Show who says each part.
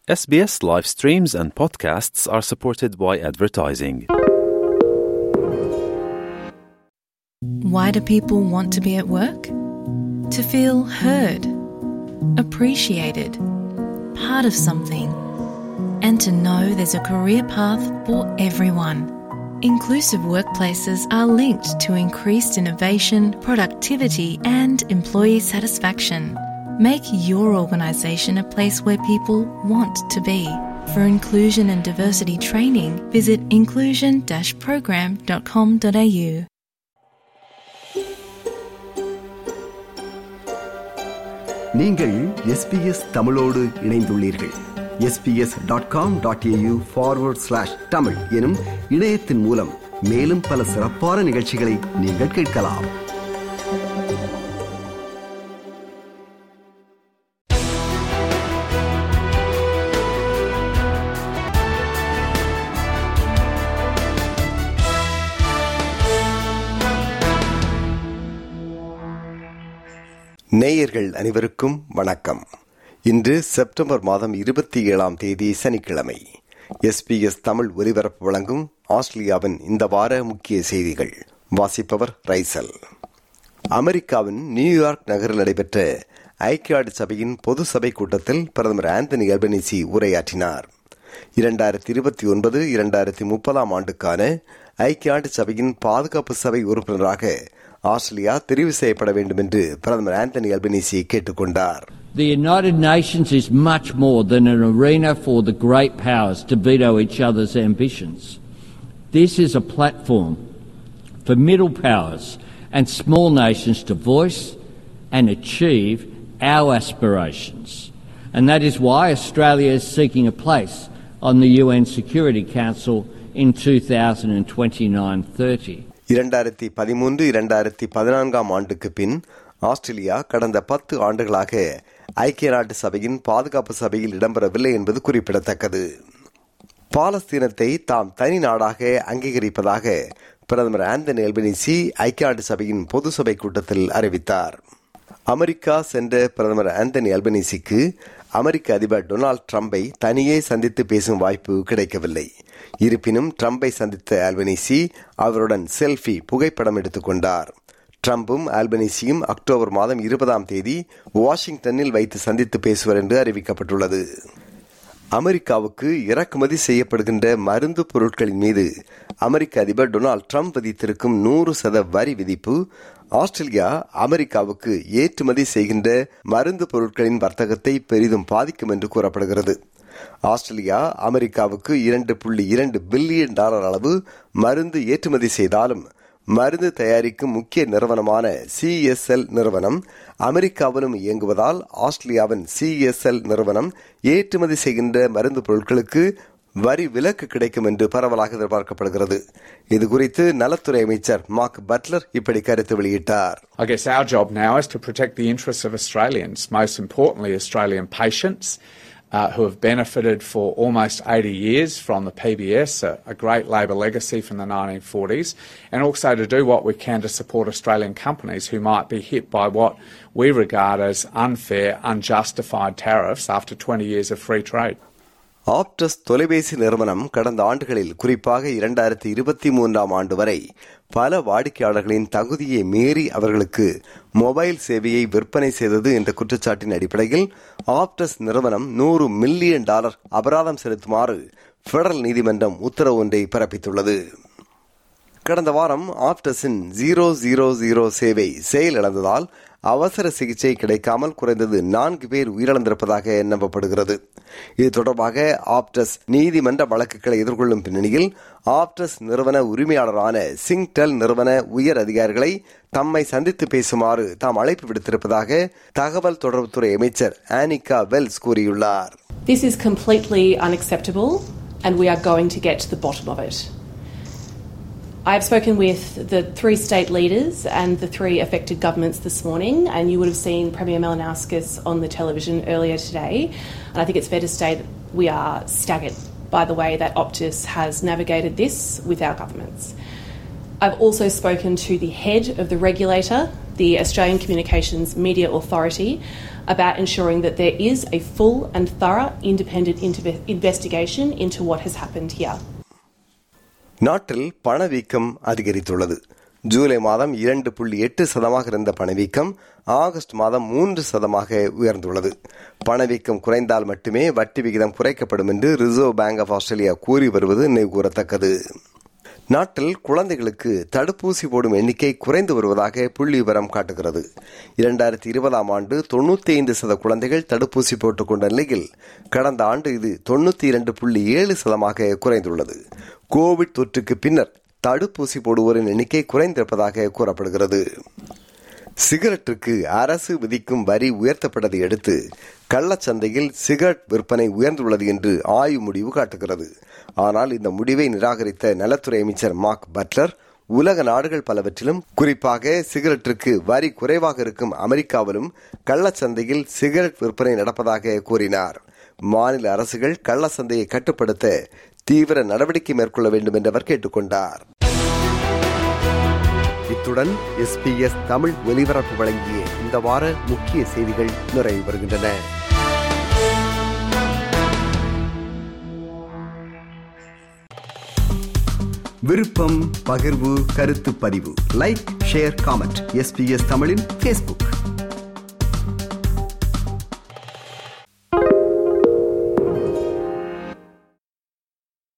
Speaker 1: SBS live streams and podcasts are supported by advertising.
Speaker 2: Why do people want to be at work? To feel heard, appreciated, part of something, and to know there's a career path for everyone. Inclusive workplaces are linked to increased innovation, productivity, and employee satisfaction. Make your organisation a place where people want to be. For inclusion and diversity training, visit inclusion-program.com.au.
Speaker 3: நீங்கள் SBS தமிழோடு இணைந்துள்ளீர்கள் SBS dot com dot AU forward slash Tamil எனும் இணையத்தின் மூலம் மேலும் பல சிறப்பான நிகழ்ச்சிகளை நீங்கள் கேட்கலாம் நேயர்கள் அனைவருக்கும் வணக்கம் இன்று செப்டம்பர் மாதம் இருபத்தி ஏழாம் தேதி சனிக்கிழமை எஸ்பிஎஸ் தமிழ் ஒலிபரப்பு வழங்கும் ஆஸ்திரேலியாவின் இந்த வார முக்கிய செய்திகள் வாசிப்பவர் ரைசல் அமெரிக்காவின் நியூயார்க் நகரில் நடைபெற்ற ஐக்கிய சபையின் பொது சபை கூட்டத்தில் பிரதமர் ஆந்தனி அல்பனிசி உரையாற்றினார் இரண்டாயிரத்தி இருபத்தி ஒன்பது இரண்டாயிரத்தி முப்பதாம் ஆண்டுக்கான ஐக்கிய சபையின் பாதுகாப்பு சபை உறுப்பினராக ஆஸ்திரேலியா தெரிவு செய்யப்பட வேண்டும் என்று பிரதமர் ஆந்தனி அல்பனிசி கேட்டுக்கொண்டார்
Speaker 4: The United Nations is much more than an arena for the great powers to veto each other's ambitions. This is a platform for middle powers and small nations to voice and achieve our aspirations. And that is why Australia is seeking a place on the UN Security Council in 2029 30.
Speaker 3: இரண்டாயிரத்தி பதிமூன்று இரண்டாயிரத்தி பதினான்காம் ஆண்டுக்கு பின் Australia கடந்த பத்து ஆண்டுகளாக ஐக்கிய நாட்டு சபையின் பாதுகாப்பு சபையில் இடம்பெறவில்லை என்பது குறிப்பிடத்தக்கது பாலஸ்தீனத்தை தாம் தனி நாடாக அங்கீகரிப்பதாக பிரதமர் ஆந்தனி எல்பனிசி ஐக்கிய நாட்டு சபையின் பொது சபை கூட்டத்தில் அறிவித்தார் அமெரிக்கா சென்ற பிரதமர் ஆந்தனி அல்பனிசிக்கு அமெரிக்க அதிபர் டொனால்டு ட்ரம்பை தனியே சந்தித்து பேசும் வாய்ப்பு கிடைக்கவில்லை இருப்பினும் ட்ரம்பை சந்தித்த ஆல்பனிசி அவருடன் செல்ஃபி புகைப்படம் எடுத்துக்கொண்டார் ட்ரம்பும் ஆல்பனிசியும் அக்டோபர் மாதம் இருபதாம் தேதி வாஷிங்டனில் வைத்து சந்தித்து பேசுவர் என்று அறிவிக்கப்பட்டுள்ளது அமெரிக்காவுக்கு இறக்குமதி செய்யப்படுகின்ற மருந்து பொருட்களின் மீது அமெரிக்க அதிபர் டொனால்டு ட்ரம்ப் விதித்திருக்கும் நூறு சத வரி விதிப்பு ஆஸ்திரேலியா அமெரிக்காவுக்கு ஏற்றுமதி செய்கின்ற மருந்து பொருட்களின் வர்த்தகத்தை பெரிதும் பாதிக்கும் என்று கூறப்படுகிறது ஆஸ்திரேலியா அமெரிக்காவுக்கு இரண்டு புள்ளி இரண்டு பில்லியன் டாலர் அளவு மருந்து ஏற்றுமதி செய்தாலும் மருந்து தயாரிக்கும் முக்கிய நிறுவனமான சிஎஸ்எல் நிறுவனம் அமெரிக்காவிலும் இயங்குவதால் ஆஸ்திரேலியாவின் சிஎஸ்எல் நிறுவனம் ஏற்றுமதி செய்கின்ற மருந்து பொருட்களுக்கு வரி விலக்கு கிடைக்கும் என்று பரவலாக எதிர்பார்க்கப்படுகிறது இது குறித்து நலத்துறை அமைச்சர் மார்க் பட்லர் இப்படி கருத்து வெளியிட்டார்
Speaker 5: I guess our job now is to protect the interests of Australians, most importantly Australian patients uh, who have benefited for almost 80 years from the PBS, a, a great Labor legacy from the 1940s, and also to do what we can to support Australian companies who might be hit by what we regard as unfair, unjustified tariffs after 20 years of free trade.
Speaker 3: Aptus தொலைபேசி நிறுவனம் கடந்த ஆண்டுகளில் குறிப்பாக இரண்டாயிரத்தி இருபத்தி மூன்றாம் ஆண்டு வரை பல வாடிக்கையாளர்களின் தகுதியை மீறி அவர்களுக்கு மொபைல் சேவையை விற்பனை செய்தது என்ற குற்றச்சாட்டின் அடிப்படையில் ஆப்டஸ் நிறுவனம் நூறு மில்லியன் டாலர் அபராதம் செலுத்துமாறு பெடரல் நீதிமன்றம் உத்தரவு ஒன்றை பிறப்பித்துள்ளது கடந்த வாரம் ஆப்டஸின் ஜீரோ ஜீரோ ஜீரோ சேவை செயலிழந்ததால் அவசர சிகிச்சை கிடைக்காமல் குறைந்தது நான்கு பேர் உயிரிழந்திருப்பதாக நம்பப்படுகிறது இது தொடர்பாக ஆப்டஸ் நீதிமன்ற வழக்குகளை எதிர்கொள்ளும் பின்னணியில் ஆப்டஸ் நிறுவன உரிமையாளரான சிங்டெல் நிறுவன உயர் அதிகாரிகளை தம்மை சந்தித்து பேசுமாறு தாம் அழைப்பு விடுத்திருப்பதாக தகவல் தொடர்புத்துறை அமைச்சர் ஆனிகா வெல்ஸ் கூறியுள்ளார்
Speaker 6: This is completely unacceptable, and we are going to get to the bottom of it. I have spoken with the three state leaders and the three affected governments this morning, and you would have seen Premier Malinowskis on the television earlier today. And I think it's fair to say that we are staggered by the way that Optus has navigated this with our governments. I've also spoken to the head of the regulator, the Australian Communications Media Authority, about ensuring that there is a full and thorough independent inter- investigation into what has happened here.
Speaker 3: நாட்டில் பணவீக்கம் அதிகரித்துள்ளது ஜூலை மாதம் இரண்டு புள்ளி எட்டு சதமாக இருந்த பணவீக்கம் August மாதம் மூன்று சதமாக உயர்ந்துள்ளது பணவீக்கம் குறைந்தால் மட்டுமே வட்டி விகிதம் குறைக்கப்படும் என்று ரிசர்வ் பேங்க் ஆஃப் ஆஸ்திரேலியா கூறி வருவது நினைவுகூரத்தக்கது நாட்டில் குழந்தைகளுக்கு தடுப்பூசி போடும் எண்ணிக்கை குறைந்து வருவதாக புள்ளி விவரம் காட்டுகிறது இரண்டாயிரத்தி இருபதாம் ஆண்டு தொண்ணூத்தி ஐந்து சத குழந்தைகள் தடுப்பூசி போட்டுக் கொண்ட நிலையில் கடந்த ஆண்டு இது தொண்ணூத்தி இரண்டு புள்ளி ஏழு சதமாக குறைந்துள்ளது கோவிட் தொற்றுக்கு பின்னர் தடுப்பூசி போடுவோரின் எண்ணிக்கை குறைந்திருப்பதாக கூறப்படுகிறது சிகரெட்டுக்கு அரசு விதிக்கும் வரி உயர்த்தப்பட்டதை அடுத்து கள்ளச்சந்தையில் சிகரெட் விற்பனை உயர்ந்துள்ளது என்று ஆய்வு முடிவு காட்டுகிறது ஆனால் இந்த முடிவை நிராகரித்த நலத்துறை அமைச்சர் மார்க் பட்லர் உலக நாடுகள் பலவற்றிலும் குறிப்பாக சிகரெட்டிற்கு வரி குறைவாக இருக்கும் அமெரிக்காவிலும் கள்ளச்சந்தையில் சிகரெட் விற்பனை நடப்பதாக கூறினார் மாநில அரசுகள் கள்ளச்சந்தையை கட்டுப்படுத்த தீவிர நடவடிக்கை மேற்கொள்ள வேண்டும் என்று அவர் கேட்டுக்கொண்டார் இத்துடன் எஸ்பிஎஸ் தமிழ் ஒலிபரப்பு வழங்கிய இந்த வார முக்கிய செய்திகள் நிறைவு வருகின்றன விருப்பம் பகிர்வு கருத்து பதிவு லைக் ஷேர் காமெண்ட் எஸ்பிஎஸ் தமிழின் பேஸ்புக்